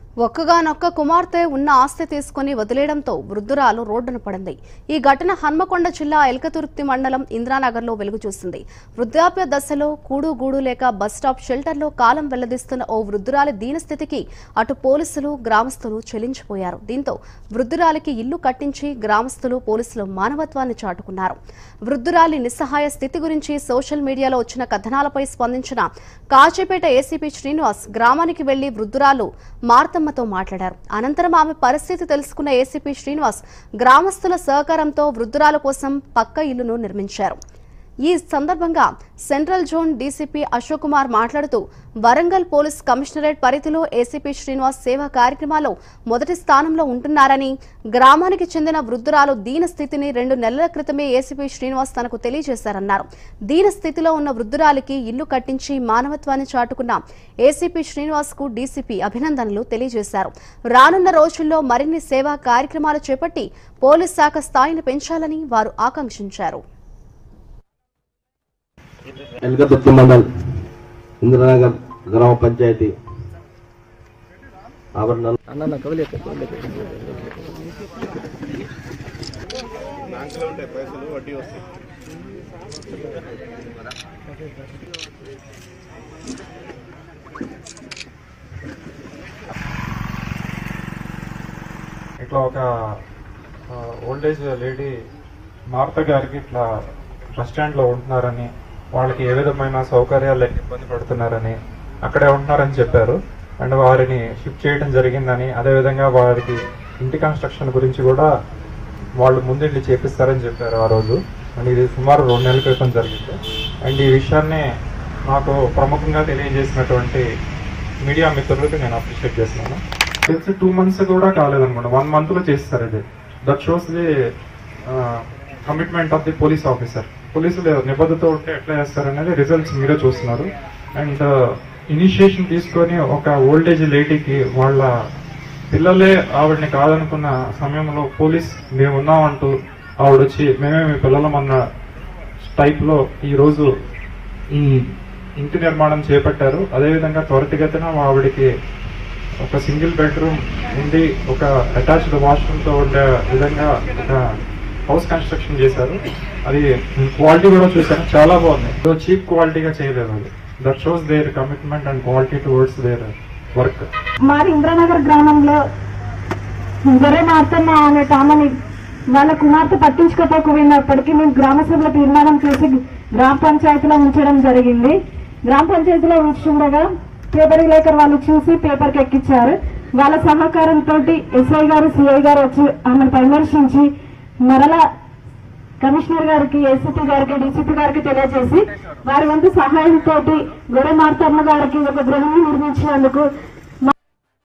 ఒక్కగానొక్క కుమార్తె ఉన్న ఆస్తి తీసుకుని వదిలేయడంతో వృద్ధురాలు రోడ్డున పడింది ఈ ఘటన హన్మకొండ జిల్లా ఎల్కతుర్తి మండలం ఇంద్రానగర్లో వెలుగు చూసింది వృద్ధాప్య దశలో కూడు గూడు లేక బస్ స్టాప్ షెల్టర్లో కాలం వెల్లదీస్తున్న ఓ వృద్ధురాలి దీనస్థితికి అటు పోలీసులు గ్రామస్తులు చెలించిపోయారు దీంతో వృద్ధురాలికి ఇల్లు కట్టించి గ్రామస్తులు పోలీసులు మానవత్వాన్ని చాటుకున్నారు వృద్ధురాలి నిస్సహాయ స్థితి గురించి సోషల్ మీడియాలో వచ్చిన కథనాలపై స్పందించిన కాచేపేట ఏసీపీ శ్రీనివాస్ గ్రామానికి వెళ్లి వృద్ధురాలు మార్తమ్మతో మాట్లాడారు అనంతరం ఆమె పరిస్థితి తెలుసుకున్న ఏసీపీ శ్రీనివాస్ గ్రామస్తుల సహకారంతో వృద్ధురాల కోసం పక్క ఇల్లును నిర్మించారు ఈ సందర్భంగా central zone DCP Ashok Kumar మాట్లాడుతూ వరంగల్ పోలీస్ కమిషనరేట్ పరిధిలో ఏసీపీ శ్రీనివాస్ సేవా కార్యక్రమాల్లో మొదటి స్థానంలో ఉంటున్నారని గ్రామానికి చెందిన వృద్ధురాలు దీన స్థితిని రెండు నెలల క్రితమే ఏసీపీ శ్రీనివాస్ తనకు తెలియజేశారన్నారు దీన స్థితిలో ఉన్న వృద్ధురాలికి ఇల్లు కట్టించి మానవత్వాన్ని చాటుకున్న ఏసీపీ శ్రీనివాస్ కు డీసీపీ అభినందనలు తెలియజేశారు రానున్న రోజుల్లో మరిన్ని సేవా కార్యక్రమాలు చేపట్టి పోలీస్ శాఖ స్థాయిని పెంచాలని వారు ఆకాంక్షించారు ఎల్కతుర్తి మండల్ ఇంద్రనగర్ గ్రామ పంచాయతీ ఆవరణ అన్న కవలి కవలి ఇట్లా ఒక ఓల్డ్ ఏజ్ లేడీ మార్త గారికి ఇట్లా బస్ స్టాండ్లో ఉంటున్నారని వాళ్ళకి ఏ విధమైన సౌకర్యాలు లేక ఇబ్బంది పడుతున్నారని అక్కడే ఉంటున్నారని చెప్పారు అండ్ వారిని షిఫ్ట్ చేయడం జరిగిందని అదేవిధంగా వారికి ఇంటి కన్స్ట్రక్షన్ గురించి కూడా వాళ్ళు ముందుండి చేపిస్తారని చెప్పారు ఆ రోజు అండ్ ఇది సుమారు రెండు నెలల క్రితం జరిగింది అండ్ ఈ విషయాన్ని నాకు ప్రముఖంగా తెలియజేసినటువంటి మీడియా మిత్రులకు నేను అప్రిషియేట్ చేస్తున్నాను తెలిసి టూ మంత్స్ కూడా కాలేదనుకోండి వన్ మంత్ లో చేస్తారు ఇది that shows the commitment of the police officer పోలీసులు నిబద్ధత ఉంటే ఎట్లా చేస్తారు అనేది రిజల్ట్స్ మీరే చూస్తున్నారు అండ్ ఇనిషియేషన్ తీసుకొని ఒక ఓల్డేజ్ లేడీకి వాళ్ళ పిల్లలే ఆవిడని కాదనుకున్న సమయంలో పోలీస్ మేము ఉన్నామంటూ ఆవిడ వచ్చి మేమే మీ పిల్లలమన్న టైప్ లో ఈ రోజు ఈ ఇంటి నిర్మాణం చేపట్టారు అదేవిధంగా త్వరితగతిన ఆవిడకి ఒక సింగిల్ బెడ్రూమ్ ఉండి ఒక అటాచ్డ్ వాష్రూమ్ తో ఉండే విధంగా ఒక హౌస్ కన్స్ట్రక్షన్ చేశారు అది క్వాలిటీ కూడా చూసాను చాలా బాగుంది చీప్ క్వాలిటీగా చేయలేదు అది that shows their commitment and quality towards their work మాది ఇంద్రనగర్ గ్రామంలో గొర్రె మార్తమ్మ అనే టామని వాళ్ళ కుమార్తె పట్టించుకోకపోయినప్పటికీ మేము గ్రామ సభలో తీర్మానం చేసి గ్రామ పంచాయతీలో ఉంచడం జరిగింది గ్రామ పంచాయతీలో ఉంచుండగా పేపర్ విలేకరు వాళ్ళు చూసి పేపర్కి ఎక్కించారు వాళ్ళ సహకారంతో ఎస్ఐ గారు సిఐ గారు వచ్చి ఆమెను పరామర్శించి మరలా కమిషనర్ గారికి ఏసీపీ గారికి డీసీపీ గారికి తెలియజేసి వారి వంతు సహాయంతో గొడవ మార్తమ్మ గారికి ఒక గృహం నిర్మించినందుకు